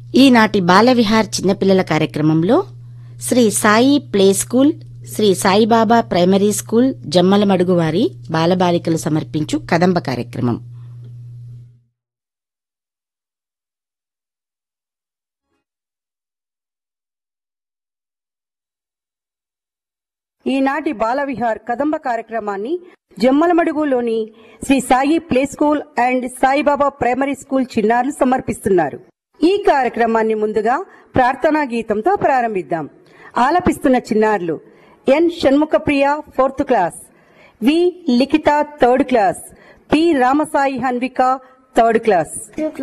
ఈనాటి బాలవిహార్ చిన్నపిల్లల కార్యక్రమంలో Sri Sai play school Sri Saibaba primary school Jammalamadugu వారి బాలబాలికలు సమర్పించు కదంబ కార్యక్రమం ఈనాటి బాలవిహార్ కదంబ కార్యక్రమాన్ని జమ్మలమడుగులోని Sri Sai play school and Saibaba primary school చిన్నారులు సమర్పిస్తున్నారు ఈ కార్యక్రమాన్ని ముందుగా ప్రార్థనా గీతంతో ప్రారంభిద్దాం ఆలపిస్తున్న చిన్నారులు N Shanmukhapriya fourth class V Likhitha third class P Ramasai Hanvika third class